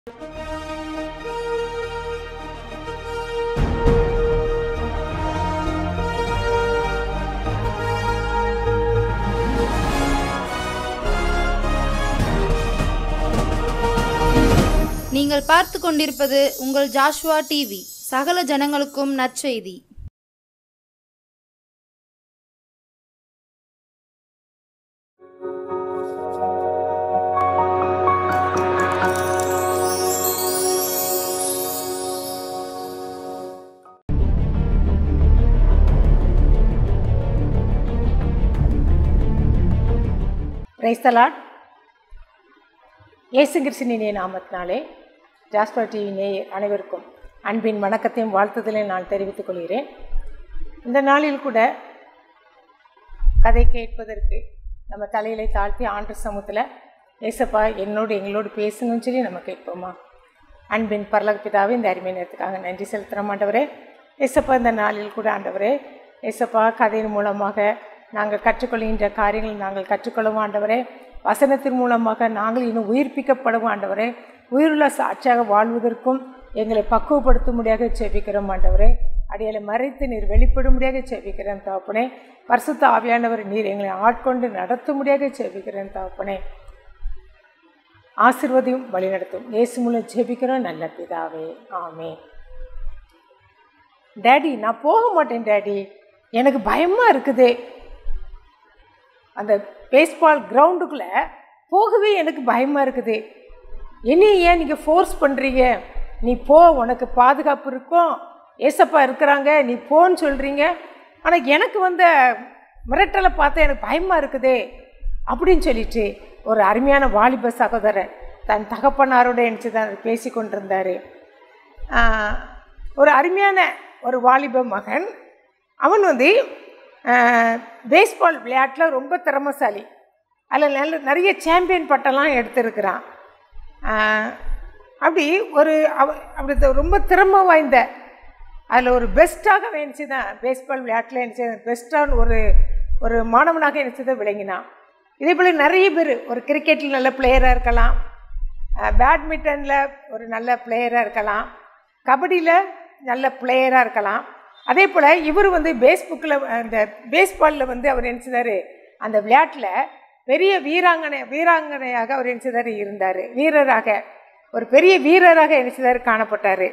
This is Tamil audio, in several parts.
நீங்கள் பார்த்து கொண்டிருப்பது உங்கள் ஜாஷ்வா டிவி சகல ஜனங்களுக்கும் நற்செய்தி பிரைஸ்தலாட் இயேசு கிறிஸ்தினிய நாமத்தினாலே ஜாஸ்பா டிவி நேயர் அனைவருக்கும் அன்பின் வணக்கத்தையும் வாழ்த்துதலையும் நான் தெரிவித்துக் கொள்கிறேன் இந்த நாளில் கூட கதை கேட்பதற்கு நம்ம தலையிலை தாழ்த்தி ஆண்டு சமூகத்தில் ஏசப்பா என்னோடு எங்களோடு பேசுங்கன்னு சொல்லி நம்ம கேட்போமா அன்பின் பரலக பிதாவே இந்த அருமை நேரத்துக்காக நன்றி செலுத்துகிறோம் ஆண்டவரே ஏசப்பா இந்த நாளில் கூட ஆண்டவரே ஏசப்பா கதையின் மூலமாக நாங்கள் கற்றுக்கொள்கின்ற காரியங்கள் நாங்கள் கற்றுக்கொள்ளவும் ஆண்டவரே வசனத்தின் மூலமாக நாங்கள் இன்னும் உயிர்ப்பிக்கப்படவும் ஆண்டவரே உயிருள்ள சாட்சியாக வாழ்வதற்கும் எங்களை பக்குவப்படுத்தும்படியாக செபிக்கிறோம் ஆண்டவரே அடியலை மறைத்து நீர் வெளிப்படும்படியாக செபிக்கிறேன் தகப்பனே பரிசுத்த ஆவியானவர் நீர் எங்களை ஆட்கொண்டு நடத்தும்படியாக செபிக்கிறேன் தகப்பனே ஆசிர்வதியும் வழிநடத்தும் இயேசு மூலம் ஜெபிக்கிறோம் நல்ல பிதாவே ஆமே டேடி நான் போக மாட்டேன் டேடி எனக்கு பயமாக இருக்குது அந்த பேஸ்பால் கிரவுண்டுக்குள்ளே போகவே எனக்கு பயமாக இருக்குது என்னையும் ஏன் நீங்கள் ஃபோர்ஸ் பண்ணுறீங்க நீ போ உனக்கு பாதுகாப்பு இருக்கும் ஏசப்பா இருக்கிறாங்க நீ போன்னு சொல்கிறீங்க ஆனால் எனக்கு வந்த மிரட்டலை பார்த்தா எனக்கு பயமாக இருக்குதே அப்படின்னு சொல்லிட்டு ஒரு அருமையான வாலிப சகோதரன் தன் தகப்பனாரோட நினச்சி தான் பேசி கொண்டிருந்தார் ஒரு அருமையான ஒரு வாலிப மகன் அவன் வந்து பேஸ்பால் விளையாட்டில் ரொம்ப திறமசாலி அதில் நல்ல நிறைய சாம்பியன் பட்டம்லாம் எடுத்திருக்கிறான் அப்படி ஒரு அவ அப்படி ரொம்ப திறமை வாய்ந்த அதில் ஒரு பெஸ்ட்டாக நினச்சி தான் பேஸ்பால் விளையாட்டில் நினச்சி பெஸ்ட்டான ஒரு ஒரு மாணவனாக நினச்சி தான் விளங்கினான் இதே போல் நிறைய பேர் ஒரு கிரிக்கெட்டில் நல்ல பிளேயராக இருக்கலாம் பேட்மிண்டனில் ஒரு நல்ல பிளேயராக இருக்கலாம் கபடியில் நல்ல பிளேயராக இருக்கலாம் அதே போல் இவர் வந்து பேஸ்புக்கில் அந்த பேஸ்பாலில் வந்து அவர் நினச்சிதார் அந்த விளையாட்டில் பெரிய வீராங்கனை வீராங்கனையாக அவர் நினச்சிதார் இருந்தார் வீரராக ஒரு பெரிய வீரராக நினச்சிதார் காணப்பட்டார்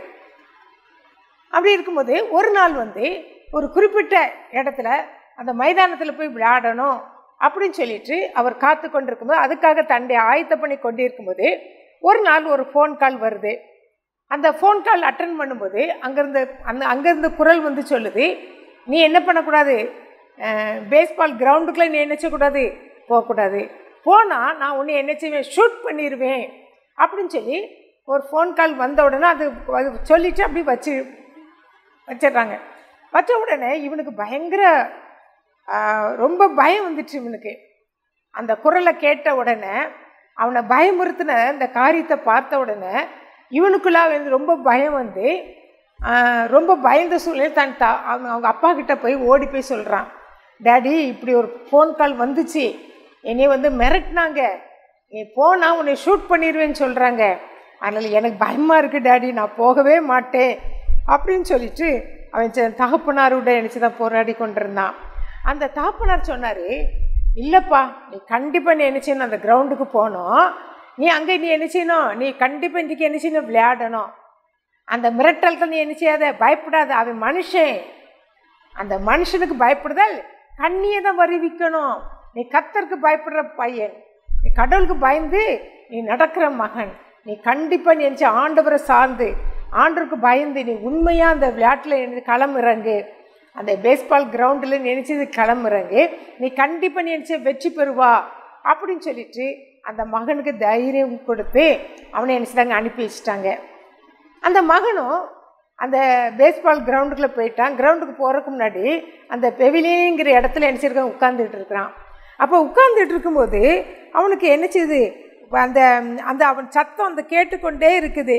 அப்படி இருக்கும்போது ஒரு நாள் வந்து ஒரு குறிப்பிட்ட இடத்துல அந்த மைதானத்தில் போய் விளையாடணும் அப்படின்னு சொல்லிட்டு அவர் காத்து கொண்டிருக்கும்போது அதுக்காக தண்டை ஆயத்த பண்ணி கொண்டிருக்கும்போது ஒரு நாள் ஒரு ஃபோன் கால் வருது அந்த ஃபோன் கால் அட்டன் பண்ணும்போது அங்கேருந்து அந்த அங்கேருந்து குரல் வந்து சொல்லுது நீ என்ன பண்ணக்கூடாது பேஸ்பால் கிரவுண்டுக்குள்ளே நீ என்னச்சக்கூடாது போகக்கூடாது போனால் நான் உன்னை என்ன செய்வேன் ஷூட் பண்ணிடுவேன் அப்படின்னு சொல்லி ஒரு ஃபோன் கால் வந்த உடனே அது அது சொல்லிவிட்டு அப்படி வச்சு வச்சிடுறாங்க வச்ச உடனே இவனுக்கு பயங்கர ரொம்ப பயம் வந்துச்சு இவனுக்கு அந்த குரலை கேட்ட உடனே அவனை பயமுறுத்தின இந்த காரியத்தை பார்த்த உடனே இவனுக்குள்ளே வந்து ரொம்ப பயம் வந்து ரொம்ப பயந்த சூழ்நிலை தன் தா அவங்க அவங்க அப்பா கிட்ட போய் ஓடி போய் சொல்கிறான் டேடி இப்படி ஒரு ஃபோன் கால் வந்துச்சு என்னை வந்து மிரட்டினாங்க நீ போனால் உன்னை ஷூட் பண்ணிடுவேன்னு சொல்கிறாங்க அதனால் எனக்கு பயமாக இருக்குது டேடி நான் போகவே மாட்டேன் அப்படின்னு சொல்லிட்டு அவன் தகப்பனாரோட நினச்சி தான் போராடி கொண்டிருந்தான் அந்த தகப்பனார் சொன்னார் இல்லைப்பா நீ கண்டிப்பாக நீ என்ன செய்யணும் அந்த கிரவுண்டுக்கு போகணும் நீ அங்கே நீ என்ன செய்யணும் நீ கண்டிப்பாக இன்றைக்கி என்ன செய்யணும் விளையாடணும் அந்த மிரட்டலுக்கு நீ என்ன செய்யாத பயப்படாத அவன் மனுஷன் அந்த மனுஷனுக்கு பயப்படுதல் கண்ணியை தான் வருவிக்கணும் நீ கத்தருக்கு பயப்படுற பையன் நீ கடவுளுக்கு பயந்து நீ நடக்கிற மகன் நீ கண்டிப்பாக நீ நினச்சி ஆண்டவரை சார்ந்து ஆண்டவருக்கு பயந்து நீ உண்மையாக அந்த விளையாட்டில் நினைச்சு களமிறங்கு அந்த பேஸ்பால் கிரவுண்டில் நினச்சது களமிறங்கு நீ கண்டிப்பாக நினச்ச வெற்றி பெறுவா அப்படின்னு சொல்லிட்டு அந்த மகனுக்கு தைரியம் கொடுத்து அவனை நினச்சிட்டாங்க அனுப்பி வச்சுட்டாங்க அந்த மகனும் அந்த பேஸ்பால் கிரவுண்டுக்குள்ளே போயிட்டான் கிரவுண்டுக்கு போகிறதுக்கு முன்னாடி அந்த பெவிலியங்கிற இடத்துல என்ன செய்யிருக்கான் உட்காந்துட்டு இருக்கிறான் அப்போ உட்காந்துட்டு இருக்கும்போது அவனுக்கு என்ன செய்யுது அந்த அந்த அவன் சத்தம் அந்த கேட்டுக்கொண்டே இருக்குது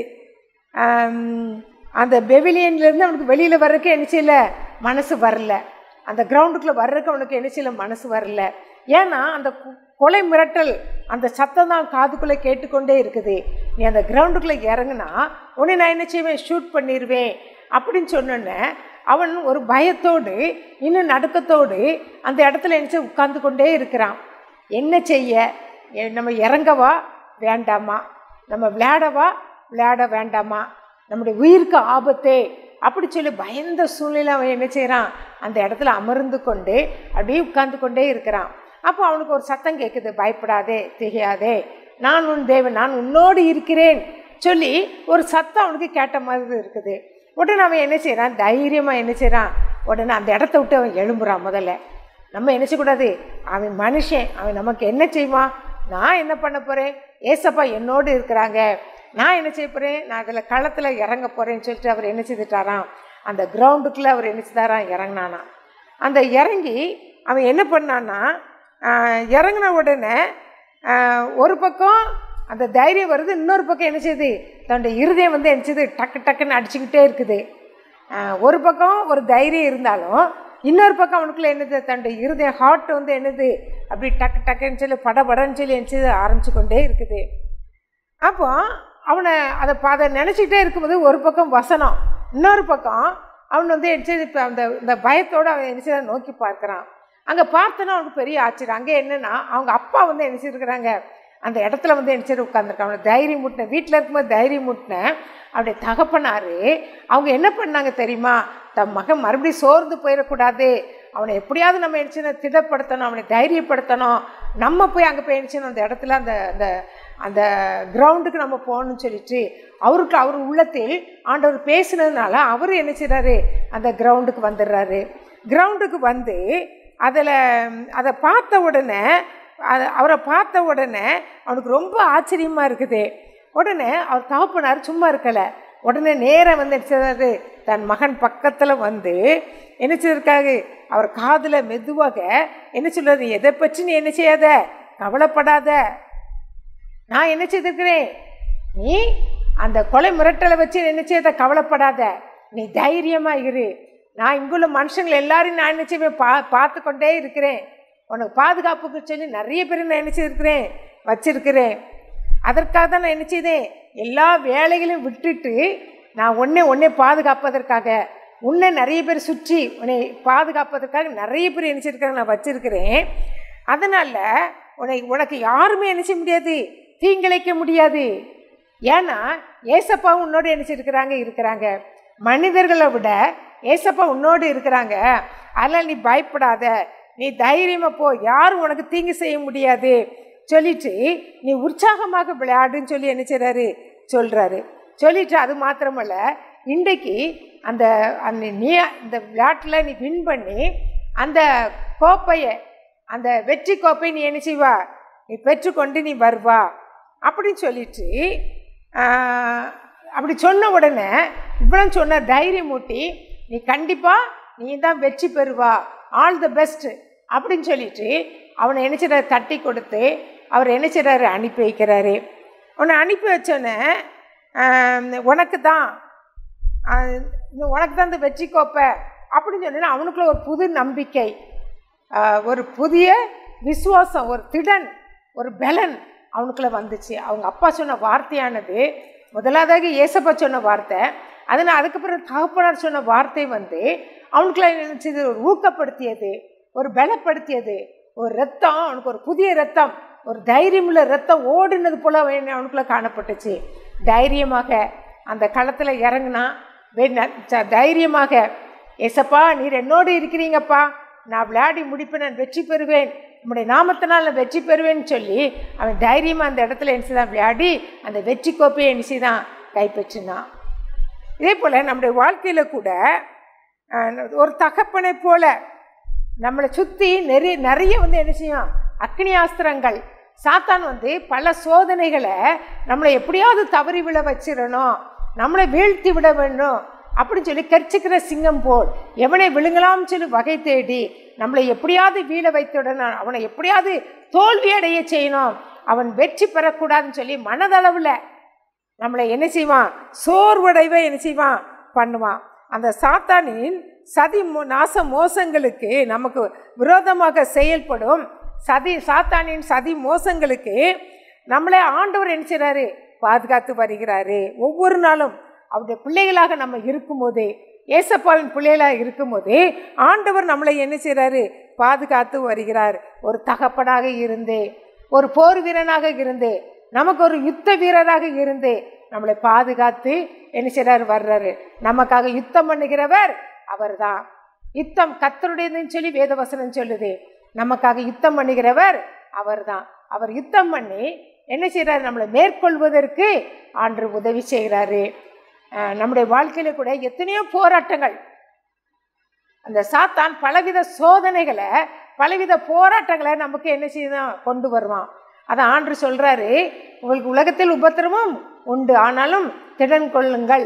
அந்த பெவிலியன்லேருந்து அவனுக்கு வெளியில் வர்றதுக்கு என்ன செய்யல மனசு வரல அந்த கிரவுண்டுக்குள்ளே வர்றதுக்கு அவனுக்கு என்ன செய்யல மனசு வரல ஏன்னா அந்த கொலை மிரட்டல் அந்த சத்தம் தான் காதுக்குள்ளே கேட்டுக்கொண்டே இருக்குது நீ அந்த கிரவுண்டுக்குள்ளே இறங்குனா உன்னை நான் என்ன செய்வேன் ஷூட் பண்ணிடுவேன் அப்படின்னு சொன்னோன்னே அவன் ஒரு பயத்தோடு இன்னும் நடுக்கத்தோடு அந்த இடத்துல என்ன உட்கார்ந்து கொண்டே இருக்கிறான் என்ன செய்ய எ- நம்ம இறங்கவா வேண்டாமா நம்ம விளையாடவா விளையாட வேண்டாமா நம்முடைய உயிருக்கு ஆபத்தே அப்படி சொல்லி பயந்த சூழ்நிலை அவன் என்ன செய்கிறான் அந்த இடத்துல அமர்ந்து கொண்டு அப்படியே உட்கார்ந்து கொண்டே இருக்கிறான் அப்போ அவனுக்கு ஒரு சத்தம் கேட்குது பயப்படாதே திகையாதே நான் உன் தேவன் நான் உன்னோடு இருக்கிறேன் சொல்லி ஒரு சத்தம் அவனுக்கு கேட்ட மாதிரி இருக்குது உடனே அவன் என்ன செய்கிறான் தைரியமாக என்ன செய்கிறான் உடனே அந்த இடத்த விட்டு அவன் எழும்புறான் முதல்ல நம்ம என்ன செய்யக்கூடாது அவன் மனுஷன் அவன் நமக்கு என்ன செய்வான் நான் என்ன பண்ண போகிறேன் ஏசப்பா என்னோடு இருக்கிறாங்க நான் என்ன செய்ய போகிறேன் நான் அதில் களத்தில் இறங்க போகிறேன்னு சொல்லிட்டு அவர் என்ன செய்துட்டாராம் அந்த கிரவுண்டுக்குள்ளே அவர் என்ன செய்தாராம் இறங்கினானா அந்த இறங்கி அவன் என்ன பண்ணான்னா ஆஹ், இறங்கின உடனே ஆஹ், ஒரு பக்கம் அந்த தைரியம் வருது இன்னொரு பக்கம் என்ன செய்யுது தன்னுடைய இருதயம் வந்து என்ன செய்யுது டக்கு டக்குன்னு அடிச்சுக்கிட்டே இருக்குது ஆஹ், ஒரு பக்கம் ஒரு தைரியம் இருந்தாலும் இன்னொரு பக்கம் அவனுக்குள்ள என்னது தன்னுடைய இருதயம் ஹார்ட் வந்து என்னது அப்படி டக்கு டக்குன்னு சொல்லி படபடன்னு சொல்லி என்ன செய்து ஆரம்பிச்சு கொண்டே இருக்குது அப்போ அவனை அதை பா- அதை நினச்சிக்கிட்டே இருக்கும்போது ஒரு பக்கம் வசனம் இன்னொரு பக்கம் அவன் வந்து என்ன செய்து இப்போ அந்த இந்த பயத்தோடு அவன் என்ன செய்ய நோக்கி பார்க்குறான் அங்கே பார்த்தோன்னா அவனுக்கு பெரிய ஆச்சரியம் அங்கே என்னென்னா அவங்க அப்பா வந்து என்ன செய்திருக்கிறாங்க அந்த இடத்துல வந்து என்ன செய்து உட்காந்துருக்காங்க அவனை தைரியம் முட்டினேன் வீட்டில் இருக்கும்போது தைரியம் முட்டினேன் அவருடைய தகப்பனார் அவங்க என்ன பண்ணாங்க தெரியுமா தன் மகன் மறுபடியும் சோர்ந்து போயிடக்கூடாது அவனை எப்படியாவது நம்ம என்ன செய்யணும் திடப்படுத்தணும் அவனை தைரியப்படுத்தணும் நம்ம போய் அங்கே போய் என்ன செய்யணும் அந்த இடத்துல அந்த அந்த அந்த கிரவுண்டுக்கு நம்ம போகணும்னு சொல்லிட்டு அவருக்கு அவர் உள்ளத்தில் ஆண்டவர் பேசினதுனால அவர் என்ன செய்கிறாரு அந்த கிரவுண்டுக்கு வந்துடுறாரு கிரவுண்டுக்கு வந்து அதில் அதை பார்த்த உடனே அதை அவரை பார்த்த உடனே அவனுக்கு ரொம்ப ஆச்சரியமாக இருக்குது உடனே அவர் தகப்பனார் சும்மா இருக்கலை உடனே நேரா வந்து என்ன செய்றாரு தன் மகன் பக்கத்தில் வந்து என்ன செய்திருக்காரு அவர் காதில் மெதுவாக என்ன சொல்றாரு எதை பற்றி நீ என்ன செய்யாத கவலைப்படாத நான் என்ன செய்திருக்கிறேன் நீ அந்த கொலை மிரட்டலை வச்சு என்ன செய்த கவலைப்படாத நீ தைரியமா இரு நான் இங்குள்ள மனுஷங்கள் எல்லாரையும் நான் என்ன செய்வேன் பா பார்த்து கொண்டே இருக்கிறேன் உனக்கு பாதுகாப்புக்கு சொல்லி நிறைய பேர் நான் என்ன செய்திருக்கிறேன் வச்சிருக்கிறேன் அதற்காக தான் நான் என்ன செய்தேன் எல்லா வேலைகளையும் விட்டுட்டு நான் உன்னை உன்னை பாதுகாப்பதற்காக உன்னை நிறைய பேர் சுற்றி உன்னை பாதுகாப்பதற்காக நிறைய பேர் என்ன செய்திருக்காங்க நான் வச்சிருக்கிறேன் அதனால் உன்னை உனக்கு யாருமே என்ன செய்ய முடியாது தீங்கிழைக்க முடியாது ஏன்னா ஏசப்பா உன்னோடு என்ன செய்திருக்கிறாங்க இருக்கிறாங்க மனிதர்களை விட ஏசப்பா உன்னோடு இருக்கிறாங்க அதனால் நீ பயப்படாத நீ தைரியமாக போ யாரும் உனக்கு தீங்கு செய்ய முடியாது சொல்லிட்டு நீ உற்சாகமாக விளையாடுன்னு சொல்லி என்ன செய்கிறாரு சொல்கிறாரு சொல்லிட்டு அது மாத்திரமல்ல இன்றைக்கு அந்த அந்த நீ இந்த விளையாட்டில் நீ வின் பண்ணி அந்த கோப்பையை அந்த வெற்றி கோப்பை நீ என்ன செய்வா நீ பெற்றுக்கொண்டு நீ வருவா அப்படின்னு சொல்லிட்டு ஆஹ், அப்படி சொன்ன உடனே இவ்வளோ சொன்ன தைரியம் மூட்டி நீ கண்டிப்பாக நீ தான் வெற்றி பெறுவா ஆல் த பெஸ்ட் அப்படின்னு சொல்லிட்டு அவனை என்ன செய்றாரு தட்டி கொடுத்து அவர் என்ன செய்றாரு அனுப்பி வைக்கிறாரு உன்னை அனுப்பி வச்சோன்னே உனக்கு தான் ஆஹ், இன்னும் உனக்கு தான் இந்த வெற்றி கோப்பை அப்படின்னு சொன்னா அவனுக்குள்ள ஒரு புது நம்பிக்கை ஆஹ், ஒரு புதிய விசுவாசம் ஒரு திடன் ஒரு பலன் அவனுக்குள்ள வந்துச்சு அவங்க அப்பா சொன்ன வார்த்தையானது முதலாவதாக ஏசப்பா சொன்ன வார்த்தை அதனால் அதுக்கப்புறம் தகப்பனார் சொன்ன வார்த்தை வந்து அவனுக்குள்ள நினச்சது ஒரு ஊக்கப்படுத்தியது ஒரு பலப்படுத்தியது ஒரு ரத்தம் அவனுக்கு ஒரு புதிய ரத்தம் ஒரு தைரியமுள்ள ரத்தம் ஓடுனது போல அவன் அவனுக்குள்ள காணப்பட்டுச்சு தைரியமாக அந்த களத்தில் இறங்குனா வே- ந- ச- தைரியமாக ஏசப்பா நீர் என்னோடு இருக்கிறீங்கப்பா நான் விளையாடி முடிப்பேன் நான் வெற்றி பெறுவேன் உம்முடைய நாமத்தினால் நான் வெற்றி பெறுவேன்னு சொல்லி அவன் தைரியமாக அந்த இடத்துல என்ன செய்தான் விளையாடி அந்த வெற்றி கோப்பையை என்ன செய்தான் கைப்பற்றினான் இதே போல் நம்முடைய வாழ்க்கையில் கூட அஹ், ஒரு தகப்பனை போல நம்மளை சுற்றி நிறைய நிறைய வந்து என்ன செய்யும் அக்னி ஆஸ்திரங்கள் சாத்தான் வந்து பல சோதனைகளை நம்மளை எப்படியாவது தவறி விழ வச்சிடணும் நம்மளை வீழ்த்தி விட வேணும் அப்படின்னு சொல்லி கர்ச்சிக்கிற சிங்கம் போல் எவனை விழுங்கலாம்னு சொல்லி வகை தேடி நம்மளை எப்படியாவது வீழ வைத்துடணும் அவனை எப்படியாவது தோல்வி அடைய செய்யணும் அவன் வெற்றி பெறக்கூடாதுன்னு சொல்லி மனதளவில் நம்மளை என்ன செய்வான் சோர்வடைவை என்ன செய்வான் பண்ணுவான் அந்த சாத்தானின் சதி மோ- நாச மோசங்களுக்கு நமக்கு விரோதமாக செயல்படும் சதி சாத்தானின் சதி மோசங்களுக்கு நம்மளை ஆண்டவர் என்ன செய்றாரு பாதுகாத்து வருகிறாரு ஒவ்வொரு நாளும் அவருடைய பிள்ளைகளாக நம்ம இருக்கும்போதே ஏசப்பாவின் பிள்ளைகளாக இருக்கும்போது ஆண்டவர் நம்மளை என்ன செய்கிறாரு பாதுகாத்து வருகிறார் ஒரு தகப்பனாக இருந்து ஒரு போர் வீரனாக இருந்து நமக்கு ஒரு யுத்த வீரராக இருந்து நம்மளை பாதுகாத்து என்ன செய்கிறாரு வர்றாரு நமக்காக யுத்தம் பண்ணுகிறவர் அவர்தான் யுத்தம் கத்தருடையதுன்னு சொல்லி வேதவசனம் சொல்லுது நமக்காக யுத்தம் பண்ணுகிறவர் அவர்தான் அவர் யுத்தம் பண்ணி என்ன செய்கிறாரு நம்மளை மேற்கொள்வதற்கு ஆண்டு உதவி செய்கிறாரு அஹ் நம்முடைய வாழ்க்கையில கூட எத்தனையோ போராட்டங்கள் அந்த சாத்தான் பலவித சோதனைகளை பலவித போராட்டங்களை நமக்கு என்ன செய்யணும் கொண்டு வருவான் அதான் ஆண்டு சொல்றாரு உங்களுக்கு உலகத்தில் உபத்திரமும் உண்டு ஆனாலும் திடன் கொள்ளுங்கள்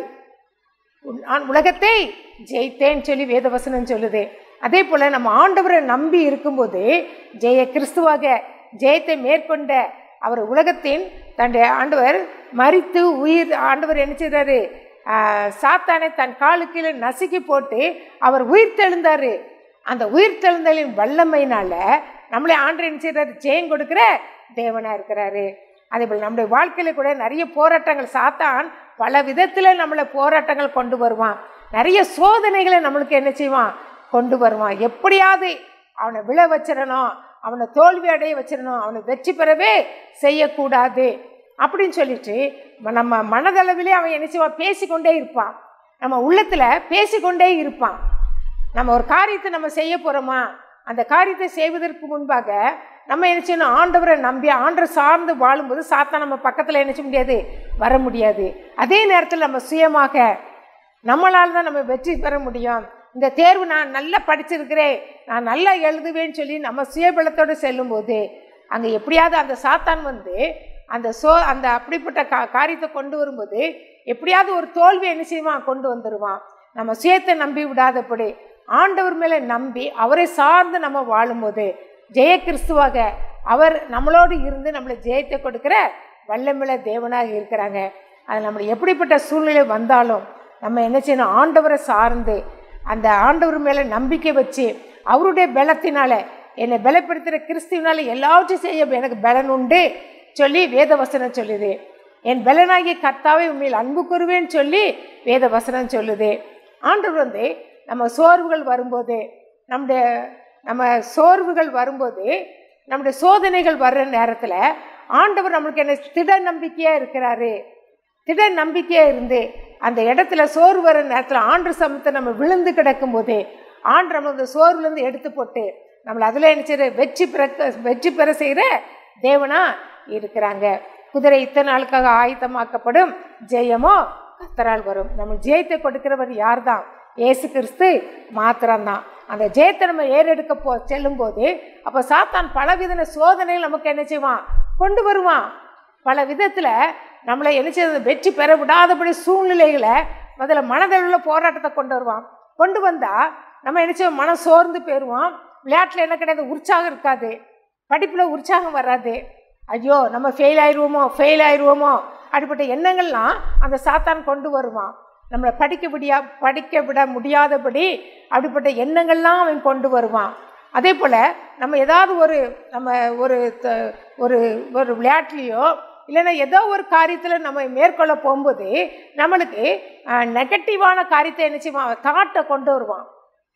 உன்- நான் உலகத்தை ஜெயித்தேன்னு சொல்லி வேதவசனம் சொல்லுது அதே போல நம்ம ஆண்டவரை நம்பி இருக்கும்போது ஜெய கிறிஸ்துவாக ஜெயத்தை மேற்கொண்ட அவர் உலகத்தின் தன்னுடைய ஆண்டவர் மரித்து உயிர் ஆண்டவர் என்ன செய்றாரு ஆஹ், சாத்தானை தன் காலுக்கீழே நசுக்கி போட்டு அவர் உயிர் தெழுந்தாரு அந்த உயிர் தெழுந்தலின் வல்லமையினால நம்மளை ஆண்டு என்ன செய்றாரு ஜெயம் கொடுக்கிற தேவனா இருக்கிறாரு அதே போல் நம்முடைய வாழ்க்கையில கூட நிறைய போராட்டங்கள் சாத்தான் பல விதத்தில் நம்மளை போராட்டங்கள் கொண்டு வருவான் நிறைய சோதனைகளை நம்மளுக்கு என்ன செய்வான் கொண்டு வருவான் எப்படியாவது அவனை விழ வச்சிடணும் அவனை தோல்வி அடைய வச்சிடணும் அவனை வெற்றி பெறவே செய்யக்கூடாது அப்படின்னு சொல்லிட்டு ம- நம்ம மனதளவிலே அவன் என்ன செய்வான் பேசிக்கொண்டே இருப்பான் நம்ம உள்ளத்தில் பேசிக்கொண்டே இருப்பான் நம்ம ஒரு காரியத்தை நம்ம செய்ய போகிறோமா அந்த காரியத்தை செய்வதற்கு முன்பாக நம்ம என்ன செய்யணும் ஆண்டவரை நம்பி ஆண்டவர் சார்ந்து வாழும்போது சாத்தா நம்ம பக்கத்தில் என்ன செய்ய முடியாது வர முடியாது அதே நேரத்தில் நம்ம சுயமாக நம்மளால் தான் நம்ம வெற்றி பெற முடியும் இந்த தேர்வு நான் நல்லா படிச்சிருக்கிறேன் நான் நல்லா எழுதுவேன்னு சொல்லி நம்ம சுயபலத்தோடு செல்லும்போது அங்கே எப்படியாவது அந்த சாத்தான் வந்து அந்த சோ அந்த அப்படிப்பட்ட கா காரியத்தை கொண்டு வரும்போது எப்படியாவது ஒரு தோல்வி என்ன செய்வான் கொண்டு வந்துடுவான் நம்ம சுயத்தை நம்பி விடாதபடி ஆண்டவர் மேலே நம்பி அவரை சார்ந்து நம்ம வாழும்போது ஜெய கிறிஸ்துவாக அவர் நம்மளோடு இருந்து நம்மளை ஜெயத்தை கொடுக்கிற வல்லமில்ல தேவனாக இருக்கிறாங்க அது நம்மளை எப்படிப்பட்ட சூழ்நிலை வந்தாலும் நம்ம என்ன செய்யணும் ஆண்டவரை சார்ந்து அந்த ஆண்டவர் மேலே நம்பிக்கை வச்சு அவருடைய பலத்தினால என்னை பலப்படுத்துகிற கிறிஸ்துவினால எல்லாவற்றையும் செய்ய எனக்கு பலன் உண்டு சொல்லி வேதவசனம் சொல்லுது என் பலனாகிய கர்த்தாவை உண்மையில் அன்பு கூறுவேன்னு சொல்லி வேதவசனம் சொல்லுது ஆண்டவர் வந்து நம்ம சோர்வுகள் வரும்போது நம்முடைய நம்ம சோர்வுகள் வரும்போது நம்முடைய சோதனைகள் வர்ற நேரத்தில் ஆண்டவர் நம்மளுக்கு என்ன திட நம்பிக்கையாக இருக்கிறாரு திட நம்பிக்கையாக இருந்து அந்த இடத்துல சோர்வு வர நேரத்தில் ஆண்டு சமத்தை நம்ம விழுந்து கிடக்கும்போது ஆண்டு நம்ம அந்த சோர்வுலேருந்து எடுத்து போட்டு நம்மளை அதில் என்ன செய்கிற வெற்றி பெற வெற்றி பெற செய்கிற தேவனா இருக்கிறாங்க குதிரை இத்தனை நாளுக்காக ஆயத்தமாக்கப்படும் ஜெயமோ கத்தரால் வரும் நம்ம ஜெயத்தை கொடுக்கிறவர் யார் தான் ஏசு கிறிஸ்து மாத்திரம்தான் அந்த ஜெயத்தை நம்ம ஏறெடுக்க போ செல்லும்போது அப்போ சாத்தான் பலவித சோதனைகள் நமக்கு என்ன செய்வான் கொண்டு வருவான் பல விதத்தில் நம்மளை என்ன செய்யறது வெற்றி பெற விடாதபடி சூழ்நிலைகளை முதல்ல மனதளவில் போராட்டத்தை கொண்டு வருவான் கொண்டு வந்தால் நம்ம என்ன செய்வோம் மனம் சோர்ந்து போயிடுவோம் விளையாட்டில் என்ன கிடையாது உற்சாகம் இருக்காது படிப்பில் உற்சாகம் வராது ஐயோ நம்ம ஃபெயில் ஆயிடுவோமோ ஃபெயில் ஆயிடுவோமோ அப்படிப்பட்ட எண்ணங்கள்லாம் அந்த சாத்தான் கொண்டு வருவான் நம்மளை படிக்க முடியா படிக்க விட முடியாதபடி அப்படிப்பட்ட எண்ணங்கள்லாம் அவன் கொண்டு வருவான் அதே போல் நம்ம ஏதாவது ஒரு நம்ம ஒரு த- ஒரு ஒரு விளையாட்டுலேயோ இல்லைன்னா ஏதோ ஒரு காரியத்தில் நம்ம மேற்கொள்ள போகும்போது நம்மளுக்கு நெகட்டிவான காரியத்தை என்ன செய்வான் தாட்டை கொண்டு வருவான்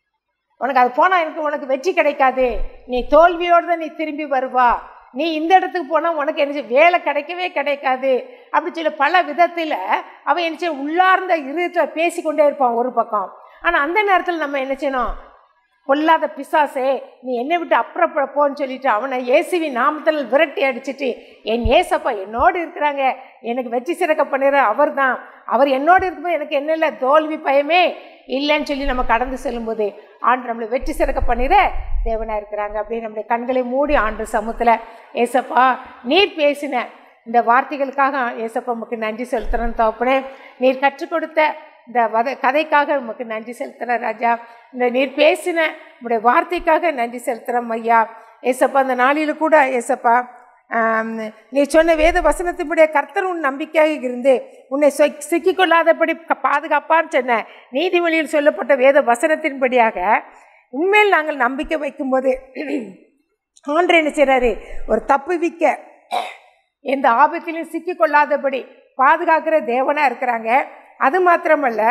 உனக்கு அது போனால் எனக்கு உனக்கு வெற்றி கிடைக்காது நீ தோல்வியோடு தான் நீ திரும்பி வருவா நீ இந்த இடத்துக்கு போனால் உனக்கு என்ன செய்ய- வேலை கிடைக்கவே கிடைக்காது அப்படி சொல்லி பல விதத்தில் அவன் என்ன செய்ய உள்ளார்ந்த இருத்தில் பேசிக்கொண்டே இருப்பான் ஒரு பக்கம் ஆனால் அந்த நேரத்தில் நம்ம என்ன செய்யணும் பொல்லாத பிசாசே நீ என்னை விட்டு அப்புறப்பட போன்னு சொல்லிட்டு அவனை இயேசுவின் நாமத்தில் விரட்டி அடிச்சிட்டு என் ஏசப்பா என்னோடு இருக்கிறாங்க எனக்கு வெற்றி சிறக்க பண்ணுற அவர் தான் அவர் என்னோடு இருக்கும்போது எனக்கு என்ன இல்லை தோல்வி பயமே இல்லைன்னு சொல்லி நம்ம கடந்து செல்லும்போது ஆண்டு நம்மளை வெற்றி சிறக்க பண்ணிட தேவனாக இருக்கிறாங்க அப்படியே நம்முடைய கண்களை மூடி ஆண்டு சமூகத்தில் ஏசப்பா நீர் பேசின இந்த வார்த்தைகளுக்காக ஏசப்பா உமக்கு நன்றி செலுத்துறேன்னு தோப்பனே நீர் கற்றுக் கொடுத்த இந்த வத கதைக்காக உமக்கு நன்றி செலுத்துகிறேன் ராஜா இந்த நீர் பேசின உங்களுடைய வார்த்தைக்காக நன்றி செலுத்துகிறோம் ஐயா ஏசப்பா அந்த நாளில் கூட ஏசப்பா ஆம், நீ சொன்ன வேத வசனத்தினுடைய கர்த்தர் உன் நம்பிக்கையாக இருந்து உன்னை சொக் சிக்கிக்கொள்ளாதபடி க- பாதுகாப்பான்னு சொன்ன நீதிமொழியில் சொல்லப்பட்ட வேத வசனத்தின்படியாக உண்மையில் நாங்கள் நம்பிக்கை வைக்கும்போது ஆண்டு என்ன செய்கிறாரு ஒரு தப்பு விக்க எந்த ஆபத்திலும் சிக்கிக்கொள்ளாதபடி பாதுகாக்கிற தேவனாக இருக்கிறாங்க அது மாத்திரமல்ல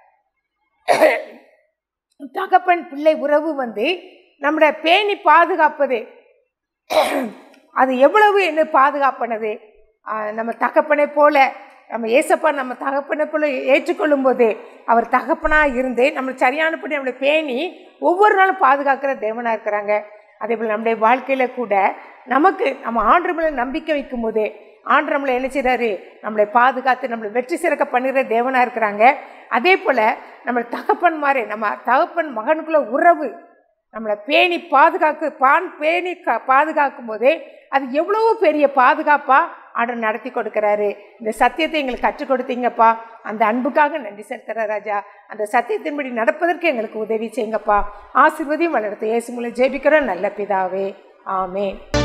தகப்பன் பிள்ளை உறவு வந்து நம்மளை பேணி பாதுகாப்பது அது எவ்வளவு என்ன பாதுகாப்பானது ஆஹ் நம்ம தகப்பனை போல நம்ம ஏசப்பா நம்ம தகப்பனை போல ஏற்றுக்கொள்ளும் போது அவர் தகப்பனாக இருந்து நம்மளை சரியானபடி நம்மளை பேணி ஒவ்வொரு நாளும் பாதுகாக்கிற தேவனாக இருக்கிறாங்க அதே போல் நம்முடைய வாழ்க்கையில் கூட நமக்கு நம்ம ஆண்டு மேலே நம்பிக்கை வைக்கும் போது ஆண்டு நம்மளை என்ன செய்கிறாரு நம்மளை பாதுகாத்து நம்மளை வெற்றி சிறக்க பண்ணுகிற தேவனாக இருக்கிறாங்க அதே போல் நம்ம தகப்பன் மாதிரி நம்ம தகப்பன் மகனுக்குள்ள உறவு நம்மளை பேணி பாதுகாக்கு பான் பேணி கா பாதுகாக்கும் போதே அது எவ்வளவோ பெரிய பாதுகாப்பாக ஆர்டர் நடத்தி கொடுக்குறாரு இந்த சத்தியத்தை எங்களுக்கு கற்றுக் கொடுத்தீங்கப்பா அந்த அன்புக்காக நன்றி செலுத்துற ராஜா அந்த சத்தியத்தின்படி நடப்பதற்கு எங்களுக்கு உதவி செய்யுங்கப்பா ஆசிர்வதியும் வளர்த்து இயேசு மூலம் ஜெபிக்கிறோம் நல்ல பிதாவே ஆமேன்